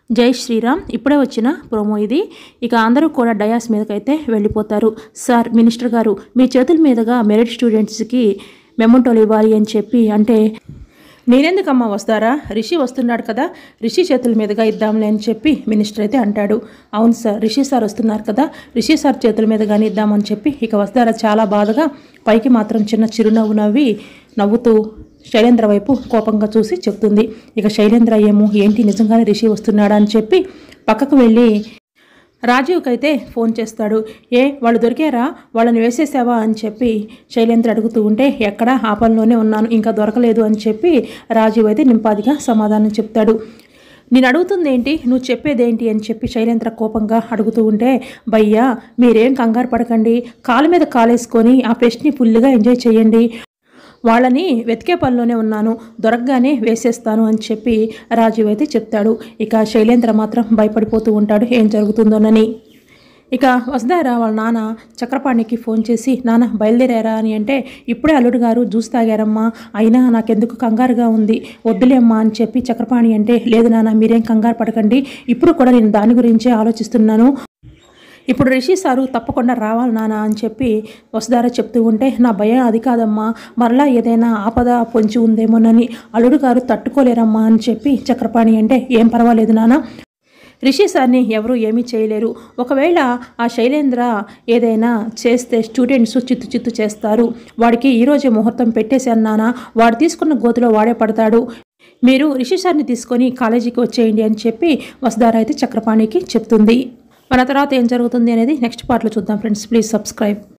జై శ్రీరామ్ ఇప్పుడే వచ్చిన ప్రోమో ఇది ఇక అందరూ కూడా డయాస్ మీదకైతే వెళ్ళిపోతారు సార్ మినిస్టర్ గారు మీ చేతుల మీదుగా మెరిట్ స్టూడెంట్స్కి మెమంటోలు ఇవ్వాలి అని చెప్పి అంటే నేనెందుకమ్మా వస్తారా రిషి వస్తున్నాడు కదా రిషి చేతుల మీదుగా ఇద్దాంలే అని చెప్పి మినిస్టర్ అయితే అంటాడు అవును సార్ రిషి సార్ వస్తున్నారు కదా రిషి సార్ చేతుల మీదుగానే ఇద్దామని చెప్పి ఇక వస్తారా చాలా బాధగా పైకి మాత్రం చిన్న చిరునవ్వు నవ్వి నవ్వుతూ శైలేంద్ర వైపు కోపంగా చూసి చెప్తుంది ఇక శైలేంద్ర ఏమో ఏంటి నిజంగానే రిషి వస్తున్నాడా అని చెప్పి పక్కకు వెళ్ళి రాజీవ్కి అయితే ఫోన్ చేస్తాడు ఏ వాళ్ళు దొరికారా వాళ్ళని వేసేసావా అని చెప్పి శైలేంద్ర అడుగుతూ ఉంటే ఎక్కడా ఆ పనిలోనే ఉన్నాను ఇంకా దొరకలేదు అని చెప్పి రాజీవ్ అయితే నింపాదిగా సమాధానం చెప్తాడు నేను అడుగుతుంది ఏంటి నువ్వు చెప్పేదేంటి అని చెప్పి శైలేంద్ర కోపంగా అడుగుతూ ఉంటే భయ్యా మీరేం కంగారు పడకండి కాలు మీద కాలేసుకొని ఆ ఫెస్ట్ని ఫుల్గా ఎంజాయ్ చేయండి వాళ్ళని వెతికే పనిలోనే ఉన్నాను దొరకగానే వేసేస్తాను అని చెప్పి రాజీవ్ అయితే చెప్తాడు ఇక శైలేంద్ర మాత్రం భయపడిపోతూ ఉంటాడు ఏం జరుగుతుందోనని ఇక వసుధారా వాళ్ళ నాన్న చక్రపాణికి ఫోన్ చేసి నాన్న బయలుదేరారా అని అంటే ఇప్పుడే అల్లుడు గారు జ్యూస్ తాగారమ్మా అయినా నాకెందుకు కంగారుగా ఉంది వద్దులేమ్మా అని చెప్పి చక్రపాణి అంటే లేదు నాన్న మీరేం కంగారు పడకండి ఇప్పుడు కూడా నేను దాని గురించే ఆలోచిస్తున్నాను ఇప్పుడు రిషి సారు తప్పకుండా రావాలి నాన్న అని చెప్పి వసుధార చెప్తూ ఉంటే నా భయం అది కాదమ్మా మరలా ఏదైనా ఆపద పొంచి ఉందేమోనని అల్లుడు గారు తట్టుకోలేరమ్మా అని చెప్పి చక్రపాణి అంటే ఏం పర్వాలేదు నాన్న రిషి సార్ని ఎవరు ఏమీ చేయలేరు ఒకవేళ ఆ శైలేంద్ర ఏదైనా చేస్తే స్టూడెంట్స్ చిత్తు చిత్తు చేస్తారు వాడికి ఈరోజే ముహూర్తం పెట్టేశాను నాన్న వాడు తీసుకున్న గోతులో వాడే పడతాడు మీరు రిషి సార్ని తీసుకొని కాలేజీకి వచ్చేయండి అని చెప్పి వసుధార అయితే చక్రపాణికి చెప్తుంది మన తర్వాత ఏం జరుగుతుంది అనేది నెక్స్ట్ పార్ట్లో చూద్దాం ఫ్రెండ్స్ ప్లీజ్ సబ్స్క్రైబ్